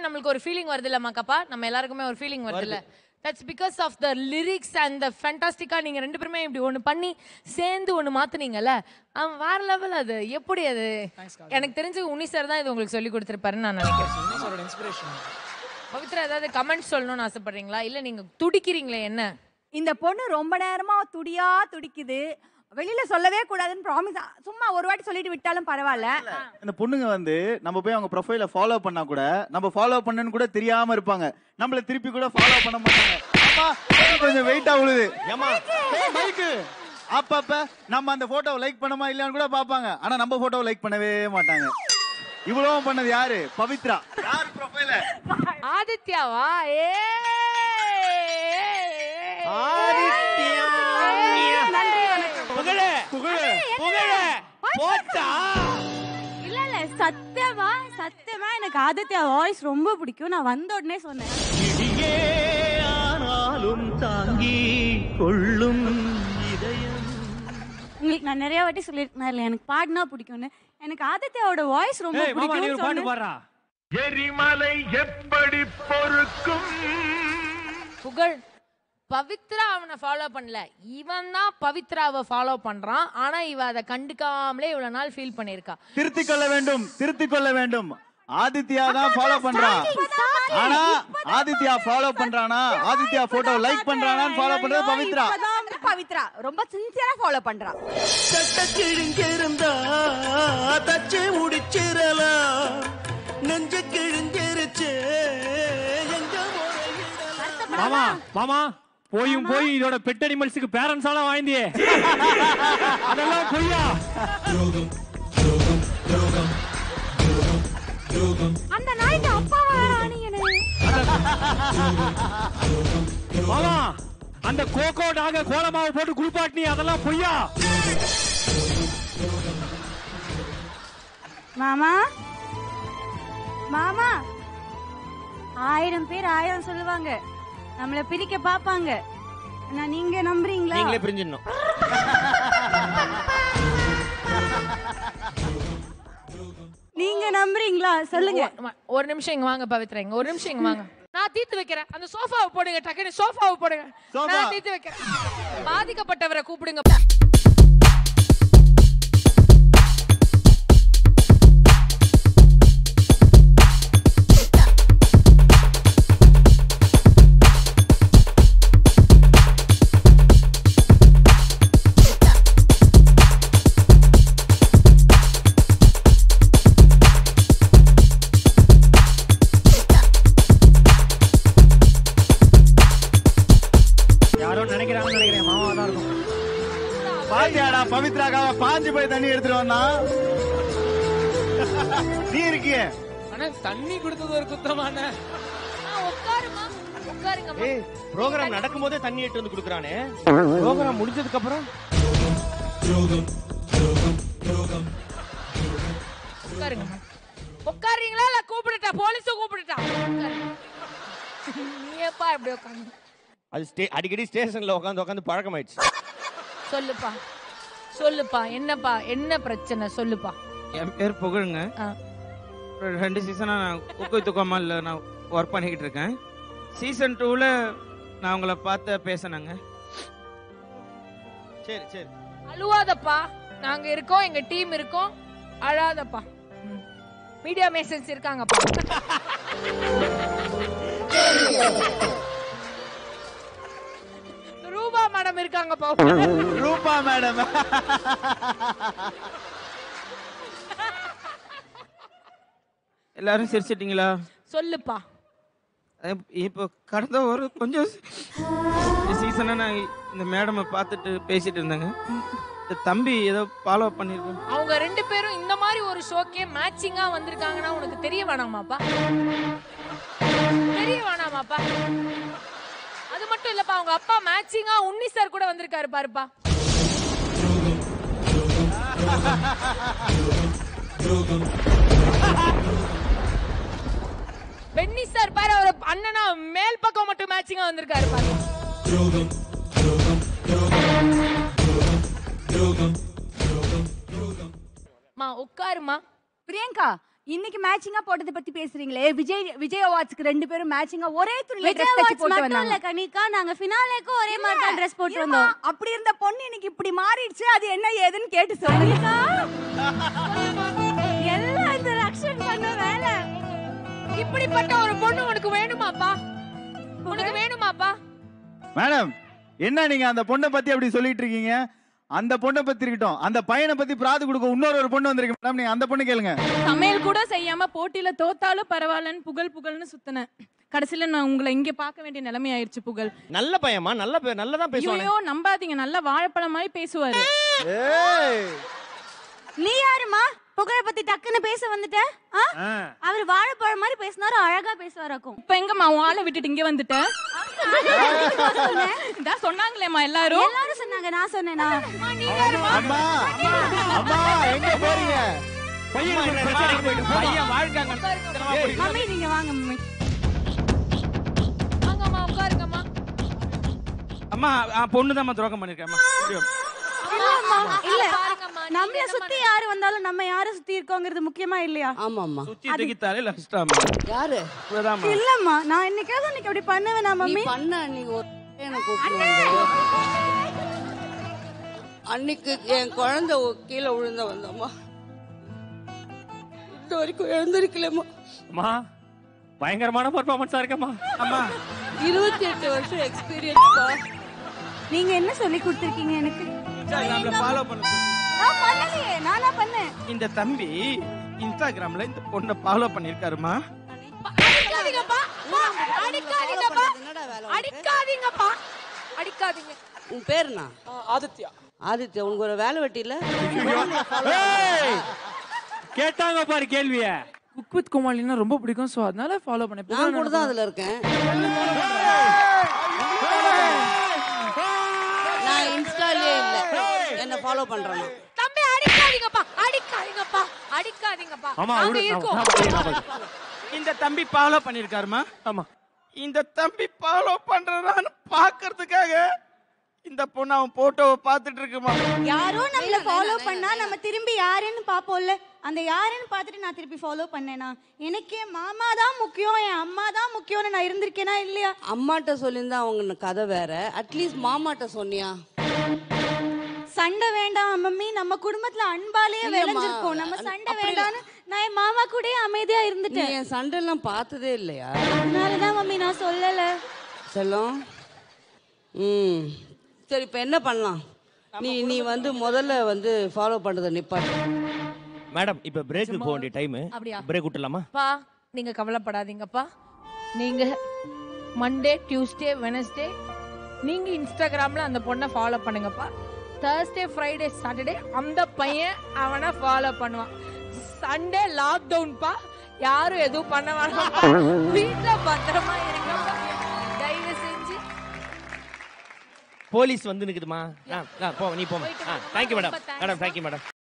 நம்மளுக்கு ஒரு ஃபீலிங் வருது இல்ல மக்கப்பா நம்ம எல்லாருக்குமே ஒரு ஃபீலிங் வருது இல்ல that's because of the lyrics and the ஃபேண்டாஸ்டிக்கா நீங்க ரெண்டு பேருமே இப்படி ஒண்ணு பண்ணி சேர்ந்து ஒண்ணு மாத்துனீங்கல்ல அவன் வேற லெவல் அது எப்படி அது எனக்கு தெரிஞ்சு உனி சார் தான் இது உங்களுக்கு சொல்லி கொடுத்துருப்பாருன்னு நான் நினைக்கிறேன் இன்ஸ்பிரேஷன் பவித்ரா ஏதாவது கமெண்ட் சொல்லணும்னு ஆசைப்படுறீங்களா இல்ல நீங்க துடிக்கிறீங்களே என்ன இந்த பொண்ணு ரொம்ப நேரமா துடியா துடிக்குது வெளியில சொல்லவே கூடாதுன்னு ப்ராமிஸ் சும்மா ஒரு வாட்டி சொல்லிட்டு விட்டாலும் பரவாயில்ல இந்த பொண்ணுங்க வந்து நம்ம போய் அவங்க ப்ரொஃபைல ஃபாலோ பண்ணா கூட நம்ம ஃபாலோ பண்ணன்னு கூட தெரியாம இருப்பாங்க நம்மள திருப்பி கூட ஃபாலோ பண்ண மாட்டாங்க அப்பா, கொஞ்சம் வெயிட்டா விழுது ஏமா மைக்கு அப்பப்ப நம்ம அந்த போட்டோவை லைக் பண்ணமா இல்லையான்னு கூட பாப்பாங்க ஆனா நம்ம போட்டோவை லைக் பண்ணவே மாட்டாங்க இவ்வளவும் பண்ணது யாரு பவித்ரா யார் ப்ரொஃபைல ஆதித்யாவா ஏ புகழ புகழ புகழ போட்டா இல்ல இல்ல சத்தியமா சத்தியமா எனக்கு ஆதித்யா வாய்ஸ் ரொம்ப பிடிக்கும் நான் வந்த உடனே சொன்னேன் இடியே ஆனாலும் தாங்கி கொள்ளும் இதயம் உங்களுக்கு நான் நிறைய வாட்டி சொல்லியிருக்கேன் இல்ல எனக்கு பாடினா பிடிக்கும்னு எனக்கு ஆதித்யாவோட வாய்ஸ் ரொம்ப ஏய் மாமா நீ ஒரு பாட்டு பிடிக்கும் பாடுறா எரிமலை எப்படி பொறுக்கும் புகழ் பவித்ரா அவனை ஃபாலோ பண்ணல இவன் தான் பவித்ராவை ஃபாலோ பண்றான் ஆனா இவ அதை கண்டுக்காமலே இவ்வளவு நாள் ஃபீல் பண்ணிருக்கா திருத்திக் கொள்ள வேண்டும் திருத்திக் கொள்ள வேண்டும் ஆதித்யா தான் ஃபாலோ பண்றான் ஆனா ஆதித்யா ஃபாலோ பண்றானா ஆதித்யா போட்டோ லைக் பண்றானான்னு ஃபாலோ பண்றது பவித்ரா பவித்ரா ரொம்ப சின்சியரா ஃபாலோ பண்றா சட்ட கிழிஞ்சிருந்தா தச்சு முடிச்சிடலாம் நெஞ்சு கிழிஞ்சிருச்சு எங்க முறையிடலாம் மாமா மாமா போயும் போய் இதோட பெட் அனிமல்ஸுக்கு பேரண்ட்ஸ் எல்லாம் வாங்கியே அதெல்லாம் பொய்யா அந்த நாய்க்கு அப்பாவா ஆனீங்கன்னு மாமா அந்த கோகோ டாக கோலமாவை போட்டு குளிப்பாட்டினி அதெல்லாம் பொய்யா மாமா மாமா ஆயிரம் பேர் ஆயிரம் சொல்லுவாங்க நம்மள பிரிக்க பாப்பாங்க ஆனா நீங்க நம்புறீங்களா நீங்களே பிரிஞ்சிடணும் நீங்க நம்புறீங்களா சொல்லுங்க ஒ- ஒரு நிமிஷம் இங்க வாங்க பவித்ரா இங்க ஒரு நிமிஷம் இங்க வாங்க நான் தீர்த்து வைக்கிறேன் அந்த சோஃபாவை போடுங்க டக்குனு சோஃபாவை போடுங்க சோஃபா. நான் தீர்த்து வைக்கிறேன் பாதிக்கப்பட்டவரை கூப்பிடுங்க யாரோ நினைக்கிறாங்கன்னு நினைக்கிறேன் மாமா தான் இருக்கும் பாத்தியாடா பவித்ராக்காக பாஞ்சு போய் தண்ணி எடுத்துட்டு வந்தான் நீ இருக்கியே ஆனா தண்ணி கொடுத்தது ஒரு குத்தமான உட்காருமா உட்காருங்கம்மா ஏய் ப்ரோக்ராம் நடக்கும்போதே தண்ணி எடுத்து வந்து குடுக்குறானே ப்ரோக்ராம் முடிஞ்சதுக்கு அப்புறம் உட்காருங்கம்மா உட்காருறீங்களா இல்ல கூப்பிடுட்டா போலீஸ கூப்பிடுட்டா உட்காருங்க. நீ எப்பா இப்படி உட்காந்து அது ஸ்டே அடிக்கடி ஸ்டேஷன்ல உட்காந்து உட்காந்து பழக்கமாயிடுச்சு சொல்லுப்பா சொல்லுப்பா என்னப்பா என்ன பிரச்சனை சொல்லுப்பா என் பேர் புகழுங்க ஆ. ஒரு ரெண்டு சீசனாக நான் குக்கு துக்கமால் நான் ஒர்க் பண்ணிக்கிட்டு இருக்கேன் சீசன் டூவில் நான் உங்களை பார்த்து பேசினேங்க சரி சரி அழுவாதப்பா நாங்க இருக்கோம் எங்க டீம் இருக்கோம் அழாதப்பா மீடியா மேசன்ஸ் இருக்காங்கப்பா ரூபா மேடம் இருக்காங்கப்பா ரூபா மேடம் எல்லாரும் சிரிச்சிட்டிங்களா சொல்லுப்பா அஹ் இப்போ கடந்த ஒரு கொஞ்சம் சீசனாக நான் இந்த மேடமை பார்த்துட்டு பேசிட்டு இருந்தேங்க இந்த தம்பி ஏதோ ஃபாலோ பண்ணியிருக்கேன் அவங்க ரெண்டு பேரும் இந்த மாதிரி ஒரு ஷோக்கே மேட்சிங்கா வந்திருக்காங்கன்னா உனக்கு தெரிய வேணாமாப்பா தெரிய வேணாமாப்பா அது மட்டும் இல்லப்பா அவங்க அப்பா மேட்சிங்கா உன்னி சார் கூட வந்திருக்காரு பாருப்பா பென்னி சார் பாரு அவர் அண்ணனா மேல் பக்கம் மட்டும் மேட்சிங்கா வந்திருக்காரு பாரு மா உட்காருமா பிரியங்கா இன்னைக்கு மேட்சிங்கா போட்டதை பத்தி பேசுறீங்களே விஜய் விஜய் அவார்ட்ஸ்க்கு ரெண்டு பேரும் மேட்சிங்கா ஒரே துணியில விஜய் ட்ரெஸ் தச்சு அவார்ட்ஸ் போட்டு மட்டும் இல்ல வந்தாங்க கனிகா நாங்க ஃபினாலேக்கும் ஒரே மாதிரி தான் ட்ரெஸ் போட்டு இருமா, வந்தோம் அப்படி இருந்த பொண்ணு இன்னைக்கு இப்படி மாறிடுச்சு அது என்ன ஏதுன்னு கேட்டு சொல்லுங்க எல்லாம் இந்த ரக்ஷன் பண்ண வேலை இப்படிப்பட்ட ஒரு பொண்ணு உனக்கு வேணுமாப்பா உனக்கு வேணுமாப்பா மேடம் என்ன நீங்க அந்த பொண்ணை பத்தி அப்படி சொல்லிட்டு இருக்கீங்க அந்த பொண்ணை பத்தி இருக்கட்டும் அந்த பையனை பத்தி பிராது கொடுக்க இன்னொரு ஒரு பொண்ணு வந்திருக்கு மேடம் நீங்க அந்த பொண்ணு கேளுங்க சமையல் கூட செய்யாம போட்டியில தோத்தாலும் பரவாயில்லன்னு புகழ் புகழ்னு சுத்தினேன் கடைசியில நான் உங்களை இங்க பார்க்க வேண்டிய நிலைமை ஆயிடுச்சு புகழ் நல்ல பையமா நல்ல பையன் நல்லதான் பேசுவானே ஐயோ நம்பாதீங்க நல்ல வாழைப்பழம் மாதிரி பேசுவாரு நீ யாருமா புகழ பத்தி டக்குன்னு பேச வந்துட்ட ஆ? அவர் வாழைப்பழம் மாதிரி பேசினாரு அழகா பேசுவாராக்கும் இப்ப எங்கம்மா உன் ஆளை விட்டுட்டு இங்க வந்துட்ட இதான் சொன்னாங்களேம்மா எல்லாரும் எல்லாரும் சொன்னாங்க நான் சொன்னேனா அம்மா அம்மா எங்க போறீங்க பையனுக்கு ஒரு பிரச்சனைக்கு போயிட்டு போமா. பையன் வாழ்க்காங்க மம்மி நீங்க வாங்க மம்மி வாங்கம்மா உட்காருங்கம்மா அம்மா பொண்ணு தான் துரோகம் பண்ணிருக்கேன் இல்லம்மா இல்ல பாருங்கம்மா நீங்க நம்மள என்ன சுத்தி யாரு வந்தாலும் நம்ம யார சுத்தி இருக்கோங்கிறது முக்கியமா இல்லையா ஆமாம்மா சுத்தி தூக்கி தலையில வச்சிட்டாமா யாரு இப்பதாம்மா இல்லம்மா நான் என்னைக்காவது இன்னைக்கு அப்படி பண்ணுவேனா நீ மம்மி பண்ண அன்னைக்கு ஒரு எனக்கு கூப்பிட்டு வந்து அன்னைக்கு என் குழந்தை ஒ- கீழே விழுந்த வந்தம்மா இது வரைக்கும் எழுந்திருக்கலம்மா அம்மா பயங்கரமான பர்ஃபார்மன்ஸா இருக்கம்மா அம்மா இருபத்தி எட்டு வருஷம் எக்ஸ்பீரியன்ஸ்ப்பா நீங்க என்ன சொல்லி கொடுத்திருக்கீங்க எனக்கு இன்ஸ்டாகிராம்ல ஃபாலோ பண்ண நான் பண்ணலையே நானா பண்ணேன் இந்த தம்பி இன்ஸ்டாகிராம்ல இந்த பொண்ணை ஃபாலோ பண்ணிருக்காருமா அடிக்காதீங்கப்பா அம்மா, அடிக்காதீங்கப்பா என்னடா வேலை அடிக்காதீங்கப்பா அடிக்காதீங்க உன் பேர் என்ன ஆதித்யா ஆதித்யா உனக்கு ஒரு வேலை வெட்டி இல்ல ஏய்! கேட்டாங்க பாரு கேள்விய குக் வித் கோமாளினா ரொம்ப பிடிக்கும் ஸோ அதனால ஃபாலோ பண்ணேன் நான் கூட தான் அதுல இருக்கேன் நான் இன்ஸ்டாலே இல்ல என்ன ஃபாலோ பண்றேன் நான். தம்பி அடிக்காதீங்கப்பா அடிக்காதீங்கப்பா அடிக்காதீங்கப்பா ஆமா நாங்க விடு. இருக்கோம் ஆமா, ஆமா, ஆமா. இந்த தம்பி ஃபாலோ பண்ணிருக்காருமா ஆமா இந்த தம்பி ஃபாலோ பண்றான்னு பாக்குறதுக்காக இந்த பொண்ணு அவன் போட்டோவை பார்த்துட்டு இருக்குமா யாரோ நம்மள ஃபாலோ பண்ணா நம்ம திரும்பி யாருன்னு பாப்போம்ல அந்த யாருன்னு பார்த்துட்டு நான் திருப்பி ஃபாலோ பண்ணேனா எனக்கு என் மாமா தான் முக்கியம் என் அம்மா தான் முக்கியம்னு நான் இருந்திருக்கேனா இல்லையா அம்மாட்ட சொல்லியிருந்தா அவங்க கதை வேற அட்லீஸ்ட் மாமாட்ட சொன்னியா சண்டை வேண்டாம் மம்மி நம்ம குடும்பத்துல அன்பாலேயே இல்லம்மா, விளைஞ்சிருக்கோம் நம்ம அன்- சண்டை அப்படி இல்ல. வேண்டாம்னு நான் என் மாமா கூடயே அமைதியா நீ இருந்துட்டேன் என் சண்டைலாம் பார்த்ததே இல்லையா அதனாலதான் மம்மி நான் சொல்லல செல்லம் ம் சரி இப்போ என்ன பண்ணலாம் நீ நீ வந்து முதல்ல வந்து ஃபாலோ பண்றதை நிப்பாட்டு மேடம் இப்ப பிரேக் போக வேண்டிய டைம் அப்படியா? பிரேக் விட்டுலாமா பா நீங்க கவலைப்படாதீங்கப்பா நீங்க மண்டே டியூஸ்டே வெனஸ்டே நீங்க இன்ஸ்டாகிராம்ல அந்த பொண்ணை ஃபாலோ பண்ணுங்கப்பா Thursday ஃப்ரைடே சாட்டர்டே அந்த பையன் அவனை ஃபாலோ பண்ணுவான் சண்டே லாக் டவுன்பா யாரும் எதுவும் பண்ண வேணாம் வீட்ல பத்திரமா இருங்கப்பா தயவு செஞ்சு போலீஸ் வந்து நிக்குதுமா ஆ, ஆ, போ நீ போ போயிட்டு ஆ வாங்க. தேங்க்யூ மேடம் ரொம்ப thanks மேடம் தேங்க்யூ மேடம்